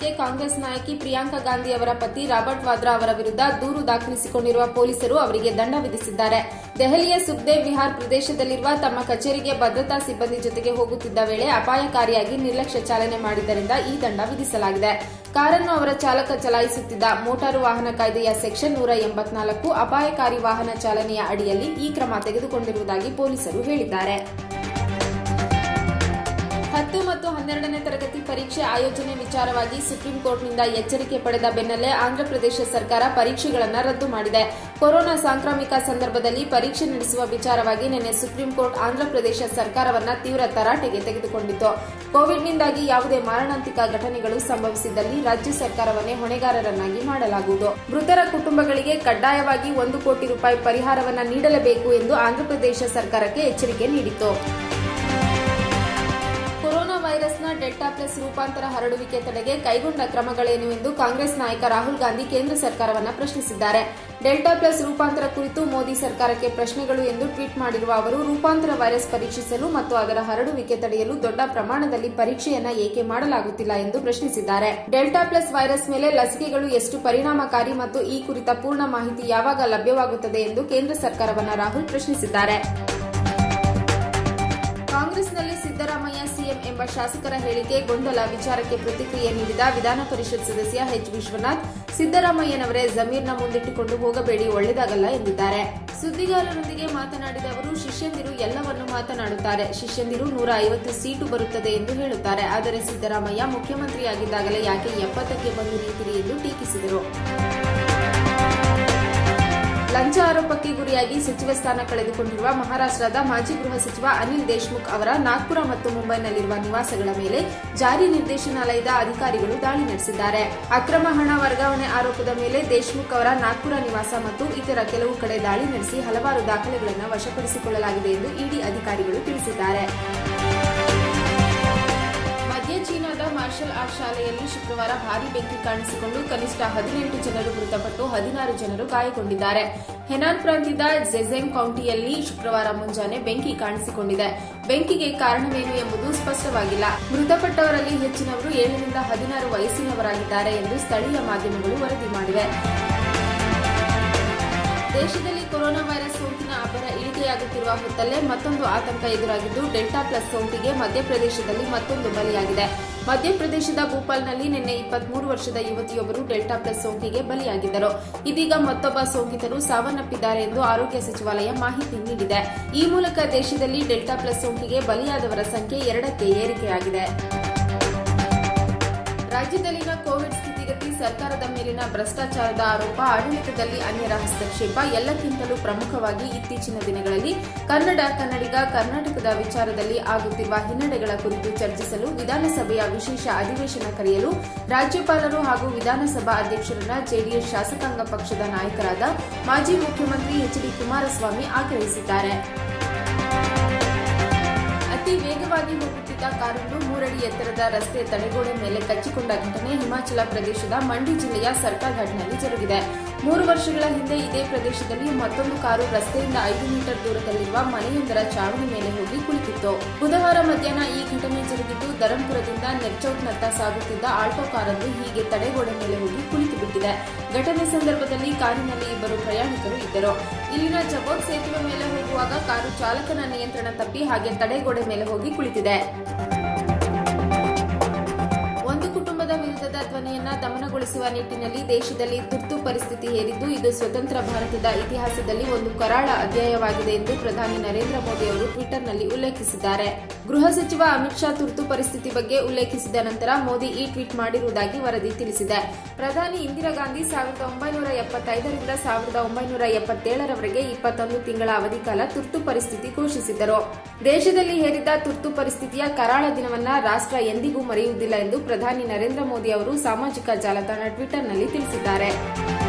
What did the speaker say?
ಇತ್ತೀಚೆಗೆ ಕಾಂಗ್ರೆಸ್ ನಾಯಕಿ ಪ್ರಿಯಾಂಕಾ ಗಾಂಧಿ ಅವರ ಪತಿ ರಾಬರ್ಟ್ ವಾದ್ರಾ ಅವರ ವಿರುದ್ಧ ದೂರು ದಾಖಲಿಸಿಕೊಂಡಿರುವ ಪೊಲೀಸರು ಅವರಿಗೆ ದಂಡ ವಿಧಿಸಿದ್ದಾರೆ ದೆಹಲಿಯ ಸುಖ್ದೇವ್ ವಿಹಾರ್ ಪ್ರದೇಶದಲ್ಲಿರುವ ತಮ್ಮ ಕಚೇರಿಗೆ ಭದ್ರತಾ ಸಿಬ್ಬಂದಿ ಜೊತೆಗೆ ಹೋಗುತ್ತಿದ್ದ ವೇಳೆ ಅಪಾಯಕಾರಿಯಾಗಿ ನಿರ್ಲಕ್ಷ್ಯ ಚಾಲನೆ ಮಾಡಿದ್ದರಿಂದ ಈ ದಂಡ ವಿಧಿಸಲಾಗಿದೆ ಕಾರನ್ನು ಅವರ ಚಾಲಕ ಚಲಾಯಿಸುತ್ತಿದ್ದ ಮೋಟಾರು ವಾಹನ ಕಾಯ್ದೆಯ ಸೆಕ್ಷನ್ ನೂರ ಎಂಬತ್ನಾಲ್ಕು ಅಪಾಯಕಾರಿ ವಾಹನ ಚಾಲನೆಯ ಅಡಿಯಲ್ಲಿ ಈ ಕ್ರಮ ತೆಗೆದುಕೊಂಡಿರುವುದಾಗಿ ಪೊಲೀಸರು ಹೇಳಿದ್ದಾರೆ ಹತ್ತು ಮತ್ತು ಹನ್ನೆರಡನೇ ತರಗತಿ ಪರೀಕ್ಷೆ ಆಯೋಜನೆ ವಿಚಾರವಾಗಿ ಸುಪ್ರೀಂ ಕೋರ್ಟ್ನಿಂದ ಎಚ್ಚರಿಕೆ ಪಡೆದ ಬೆನ್ನಲ್ಲೇ ಆಂಧ್ರಪ್ರದೇಶ ಸರ್ಕಾರ ಪರೀಕ್ಷೆಗಳನ್ನು ರದ್ದು ಮಾಡಿದೆ ಕೊರೋನಾ ಸಾಂಕ್ರಾಮಿಕ ಸಂದರ್ಭದಲ್ಲಿ ಪರೀಕ್ಷೆ ನಡೆಸುವ ವಿಚಾರವಾಗಿ ನಿನ್ನೆ ಸುಪ್ರೀಂ ಕೋರ್ಟ್ ಆಂಧ್ರಪ್ರದೇಶ ಸರ್ಕಾರವನ್ನ ತೀವ್ರ ತರಾಟೆಗೆ ತೆಗೆದುಕೊಂಡಿತ್ತು ಕೋವಿಡ್ನಿಂದಾಗಿ ಯಾವುದೇ ಮಾರಣಾಂತಿಕ ಘಟನೆಗಳು ಸಂಭವಿಸಿದ್ದಲ್ಲಿ ರಾಜ್ಯ ಸರ್ಕಾರವನ್ನೇ ಹೊಣೆಗಾರರನ್ನಾಗಿ ಮಾಡಲಾಗುವುದು ಮೃತರ ಕುಟುಂಬಗಳಿಗೆ ಕಡ್ಡಾಯವಾಗಿ ಒಂದು ಕೋಟಿ ರೂಪಾಯಿ ಪರಿಹಾರವನ್ನ ನೀಡಲೇಬೇಕು ಎಂದು ಆಂಧ್ರಪ್ರದೇಶ ಸರ್ಕಾರಕ್ಕೆ ಎಚ್ಚರಿಕೆ ನೀಡಿತು ಕೊರೋನಾ ವೈರಸ್ನ ಡೆಲ್ಟಾ ಪ್ಲಸ್ ರೂಪಾಂತರ ಹರಡುವಿಕೆ ತಡೆಗೆ ಕೈಗೊಂಡ ಕ್ರಮಗಳೇನು ಎಂದು ಕಾಂಗ್ರೆಸ್ ನಾಯಕ ರಾಹುಲ್ ಗಾಂಧಿ ಕೇಂದ್ರ ಸರ್ಕಾರವನ್ನು ಪ್ರಶ್ನಿಸಿದ್ದಾರೆ ಡೆಲ್ಟಾ ಪ್ಲಸ್ ರೂಪಾಂತರ ಕುರಿತು ಮೋದಿ ಸರ್ಕಾರಕ್ಕೆ ಪ್ರಶ್ನೆಗಳು ಎಂದು ಟ್ವೀಟ್ ಮಾಡಿರುವ ಅವರು ರೂಪಾಂತರ ವೈರಸ್ ಪರೀಕ್ಷಿಸಲು ಮತ್ತು ಅದರ ಹರಡುವಿಕೆ ತಡೆಯಲು ದೊಡ್ಡ ಪ್ರಮಾಣದಲ್ಲಿ ಪರೀಕ್ಷೆಯನ್ನ ಏಕೆ ಮಾಡಲಾಗುತ್ತಿಲ್ಲ ಎಂದು ಪ್ರಶ್ನಿಸಿದ್ದಾರೆ ಡೆಲ್ಟಾ ಪ್ಲಸ್ ವೈರಸ್ ಮೇಲೆ ಲಸಿಕೆಗಳು ಎಷ್ಟು ಪರಿಣಾಮಕಾರಿ ಮತ್ತು ಈ ಕುರಿತ ಪೂರ್ಣ ಮಾಹಿತಿ ಯಾವಾಗ ಲಭ್ಯವಾಗುತ್ತದೆ ಎಂದು ಕೇಂದ್ರ ಸರ್ಕಾರವನ್ನು ರಾಹುಲ್ ಪ್ರಶ್ನಿಸಿದ್ದಾರೆ ಕಾಂಗ್ರೆಸ್ನಲ್ಲಿ ಸಿದ್ದರಾಮಯ್ಯ ಸಿಎಂ ಎಂಬ ಶಾಸಕರ ಹೇಳಿಕೆ ಗೊಂದಲ ವಿಚಾರಕ್ಕೆ ಪ್ರತಿಕ್ರಿಯೆ ನೀಡಿದ ವಿಧಾನ ಪರಿಷತ್ ಸದಸ್ಯ ಎಚ್ ವಿಶ್ವನಾಥ್ ಸಿದ್ದರಾಮಯ್ಯನವರೇ ಜಮೀರ್ನ ಮುಂದಿಟ್ಟುಕೊಂಡು ಹೋಗಬೇಡಿ ಒಳ್ಳೆದಾಗಲ್ಲ ಎಂದಿದ್ದಾರೆ ಸುದ್ದಿಗಾರರೊಂದಿಗೆ ಮಾತನಾಡಿದ ಅವರು ಶಿಷ್ಯಂದಿರು ಎಲ್ಲವನ್ನು ಮಾತನಾಡುತ್ತಾರೆ ಶಿಷ್ಯಂದಿರು ನೂರ ಐವತ್ತು ಸೀಟು ಬರುತ್ತದೆ ಎಂದು ಹೇಳುತ್ತಾರೆ ಆದರೆ ಸಿದ್ದರಾಮಯ್ಯ ಮುಖ್ಯಮಂತ್ರಿಯಾಗಿದ್ದಾಗಲೇ ಯಾಕೆ ಎಪ್ಪತ್ತಕ್ಕೆ ಬಂದು ನಿಂತಿರಿ ಎಂದು ಟೀಕಿಸಿದರು ಲಂಚ ಆರೋಪಕ್ಕೆ ಗುರಿಯಾಗಿ ಸಚಿವ ಸ್ಥಾನ ಕಳೆದುಕೊಂಡಿರುವ ಮಹಾರಾಷ್ಟದ ಮಾಜಿ ಗೃಹ ಸಚಿವ ಅನಿಲ್ ದೇಶ್ಮುಖ್ ಅವರ ನಾಗ್ಪುರ ಮತ್ತು ಮುಂಬೈನಲ್ಲಿರುವ ನಿವಾಸಗಳ ಮೇಲೆ ಜಾರಿ ನಿರ್ದೇಶನಾಲಯದ ಅಧಿಕಾರಿಗಳು ದಾಳಿ ನಡೆಸಿದ್ದಾರೆ ಅಕ್ರಮ ಹಣ ವರ್ಗಾವಣೆ ಆರೋಪದ ಮೇಲೆ ದೇಶ್ಮುಖ್ ಅವರ ನಾಗ್ಪುರ ನಿವಾಸ ಮತ್ತು ಇತರ ಕೆಲವು ಕಡೆ ದಾಳಿ ನಡೆಸಿ ಹಲವಾರು ದಾಖಲೆಗಳನ್ನು ವಶಪಡಿಸಿಕೊಳ್ಳಲಾಗಿದೆ ಎಂದು ಇಡಿ ಅಧಿಕಾರಿಗಳು ತಿಳಿಸಿದ್ದಾರೆ ಮಧ್ಯ ಚೀನಾದ ಮಾರ್ಷಲ್ ಆರ್ಟ್ ಶಾಲೆಯಲ್ಲಿ ಶುಕ್ರವಾರ ಭಾರೀ ಬೆಂಕಿ ಕಾಣಿಸಿಕೊಂಡು ಕನಿಷ್ಠ ಹದಿನೆಂಟು ಜನರು ಮೃತಪಟ್ಟು ಹದಿನಾರು ಜನರು ಗಾಯಗೊಂಡಿದ್ದಾರೆ ಹೆನಾನ್ ಪ್ರಾಂತ್ಯದ ಜೆಜೆಂಗ್ ಕೌಂಟಿಯಲ್ಲಿ ಶುಕ್ರವಾರ ಮುಂಜಾನೆ ಬೆಂಕಿ ಕಾಣಿಸಿಕೊಂಡಿದೆ ಬೆಂಕಿಗೆ ಕಾರಣವೇನು ಎಂಬುದು ಸ್ಪಷ್ಟವಾಗಿಲ್ಲ ಮೃತಪಟ್ಟವರಲ್ಲಿ ಹೆಚ್ಚಿನವರು ಏಳರಿಂದ ಹದಿನಾರು ವಯಸ್ಸಿನವರಾಗಿದ್ದಾರೆ ಎಂದು ಸ್ಥಳೀಯ ಮಾಧ್ಯಮಗಳು ವರದಿ ಮಾಡಿವೆ ದೇಶದಲ್ಲಿ ಕೊರೋನಾ ವೈರಸ್ ಸೋಂಕಿನ ಅಬ್ಬರ ಇಳಿಕೆಯಾಗುತ್ತಿರುವ ಹೊತ್ತಲ್ಲೇ ಮತ್ತೊಂದು ಆತಂಕ ಎದುರಾಗಿದ್ದು ಡೆಲ್ಟಾ ಪ್ಲಸ್ ಸೋಂಕಿಗೆ ಮಧ್ಯಪ್ರದೇಶದಲ್ಲಿ ಮತ್ತೊಂದು ಬಲಿಯಾಗಿದೆ ಮಧ್ಯಪ್ರದೇಶದ ಭೂಪಾಲ್ನಲ್ಲಿ ನಿನ್ನೆ ಇಪ್ಪತ್ಮೂರು ವರ್ಷದ ಯುವತಿಯೊಬ್ಬರು ಡೆಲ್ಟಾ ಪ್ಲಸ್ ಸೋಂಕಿಗೆ ಬಲಿಯಾಗಿದ್ದರು ಇದೀಗ ಮತ್ತೊಬ್ಬ ಸೋಂಕಿತರು ಸಾವನ್ನಪ್ಪಿದ್ದಾರೆ ಎಂದು ಆರೋಗ್ಯ ಸಚಿವಾಲಯ ಮಾಹಿತಿ ನೀಡಿದೆ ಈ ಮೂಲಕ ದೇಶದಲ್ಲಿ ಡೆಲ್ಟಾ ಪ್ಲಸ್ ಸೋಂಕಿಗೆ ಬಲಿಯಾದವರ ಸಂಖ್ಯೆ ಎರಡಕ್ಕೆ ಏರಿಕೆಯಾಗಿದೆ ರಾಜ್ಯದಲ್ಲಿನ ಕೋವಿಡ್ ಸ್ಥಿತಿಗತಿ ಸರ್ಕಾರದ ಮೇಲಿನ ಭ್ರಷ್ಟಾಚಾರದ ಆರೋಪ ಆಡಳಿತದಲ್ಲಿ ಅನ್ಯರ ಹಸ್ತಕ್ಷೇಪ ಎಲ್ಲಕ್ಕಿಂತಲೂ ಪ್ರಮುಖವಾಗಿ ಇತ್ತೀಚಿನ ದಿನಗಳಲ್ಲಿ ಕನ್ನಡ ಕನ್ನಡಿಗ ಕರ್ನಾಟಕದ ವಿಚಾರದಲ್ಲಿ ಆಗುತ್ತಿರುವ ಹಿನ್ನಡೆಗಳ ಕುರಿತು ಚರ್ಚಿಸಲು ವಿಧಾನಸಭೆಯ ವಿಶೇಷ ಅಧಿವೇಶನ ಕರೆಯಲು ರಾಜ್ಯಪಾಲರು ಹಾಗೂ ವಿಧಾನಸಭಾ ಅಧ್ಯಕ್ಷರನ್ನ ಜೆಡಿಎಸ್ ಶಾಸಕಾಂಗ ಪಕ್ಷದ ನಾಯಕರಾದ ಮಾಜಿ ಮುಖ್ಯಮಂತ್ರಿ ಎಚ್ ಡಿ ಕುಮಾರಸ್ವಾಮಿ ಆಗ್ರಹಿಸಿದ್ದಾರೆ ಅತಿ ವೇಗವಾಗಿ ಹೋಗುತ್ತಿದ್ದ ಕಾರನ್ನು ಮೂರಡಿ ಎತ್ತರದ ರಸ್ತೆ ತಡೆಗೋಡೆ ಮೇಲೆ ಕಚ್ಚಿಕೊಂಡ ಘಟನೆ ಹಿಮಾಚಲ ಪ್ರದೇಶದ ಮಂಡಿ ಜಿಲ್ಲೆಯ ಸರ್ಕಾರ್ಘಾಟ್ನಲ್ಲಿ ಜರುಗಿದೆ ಮೂರು ವರ್ಷಗಳ ಹಿಂದೆ ಇದೇ ಪ್ರದೇಶದಲ್ಲಿ ಮತ್ತೊಂದು ಕಾರು ರಸ್ತೆಯಿಂದ ಐದು ಮೀಟರ್ ದೂರದಲ್ಲಿರುವ ಮನೆಯೊಂದರ ಚಾವಣಿ ಮೇಲೆ ಹೋಗಿ ಕುಳಿತಿತ್ತು ಬುಧವಾರ ಮಧ್ಯಾಹ್ನ ಈ ಘಟನೆ ಜರುಗಿದ್ದು ಧರಂಪುರದಿಂದ ನೆರ್ಚೌಟ್ನತ್ತ ಸಾಗುತ್ತಿದ್ದ ಆಲ್ಟೋ ಕಾರನ್ನು ಹೀಗೆ ತಡೆಗೋಡೆ ಮೇಲೆ ಹೋಗಿ ಕುಳಿತು ಬಿಟ್ಟಿದೆ ಘಟನೆ ಸಂದರ್ಭದಲ್ಲಿ ಕಾರಿನಲ್ಲಿ ಇಬ್ಬರು ಪ್ರಯಾಣಿಕರು ಇದ್ದರು ಇಲ್ಲಿನ ಜಬೋತ್ ಸೇತುವೆ ಮೇಲೆ ಹೋಗುವಾಗ ಕಾರು ಚಾಲಕನ ನಿಯಂತ್ರಣ ತಪ್ಪಿ ಹಾಗೆ ತಡೆಗೋಡೆ ಮೇಲೆ ಹೋಗಿ ಕುಳಿತಿದೆ ಒಂದು ಕುಟುಂಬದ ವಿರುದ್ಧದ ಧ್ವನಿಯನ್ನ ದಮನಗೊಳಿಸುವ ನಿಟ್ಟಿನಲ್ಲಿ ದೇಶದಲ್ಲಿ ತುರ್ತು ಪರಿಸ್ಥಿತಿ ಹೇರಿದ್ದು ಇದು ಸ್ವತಂತ್ರ ಭಾರತದ ಇತಿಹಾಸದಲ್ಲಿ ಒಂದು ಕರಾಳ ಅಧ್ಯಾಯವಾಗಿದೆ ಎಂದು ಪ್ರಧಾನಿ ನರೇಂದ್ರ ಮೋದಿ ಅವರು ಟ್ವಿಟರ್ನಲ್ಲಿ ಉಲ್ಲೇಖಿಸಿದ್ದಾರೆ ಗೃಹ ಸಚಿವ ಅಮಿತ್ ಶಾ ತುರ್ತು ಪರಿಸ್ಥಿತಿ ಬಗ್ಗೆ ಉಲ್ಲೇಖಿಸಿದ ನಂತರ ಮೋದಿ ಈ ಟ್ವೀಟ್ ಮಾಡಿರುವುದಾಗಿ ವರದಿ ತಿಳಿಸಿದೆ ಪ್ರಧಾನಿ ಇಂದಿರಾ ಗಾಂಧಿ ಸಾವಿರದ ಒಂಬೈನೂರ ಎಪ್ಪತ್ತೈದರಿಂದ ಸಾವಿರದ ಒಂಬೈನೂರ ಎಪ್ಪತ್ತೇಳರವರೆಗೆ ಇಪ್ಪತ್ತೊಂದು ತಿಂಗಳ ಅವಧಿಕಾಲ ತುರ್ತು ಪರಿಸ್ಥಿತಿ ಘೋಷಿಸಿದ್ದರು ದೇಶದಲ್ಲಿ ಹೇರಿದ್ದ ತುರ್ತು ಪರಿಸ್ಥಿತಿಯ ಕರಾಳ ದಿನವನ್ನ ರಾಷ್ಟ್ರ ಎಂದಿಗೂ ಮರೆಯುವುದಿಲ್ಲ ಎಂದು ಪ್ರಧಾನಿ ನರೇಂದ್ರ ಮೋದಿ ಅವರು ಸಾಮಾಜಿಕ ಜಾಲತಾಣ ಟ್ವಿಟರ್ನಲ್ಲಿ ತಿಳಿಸಿದ್ದಾರೆ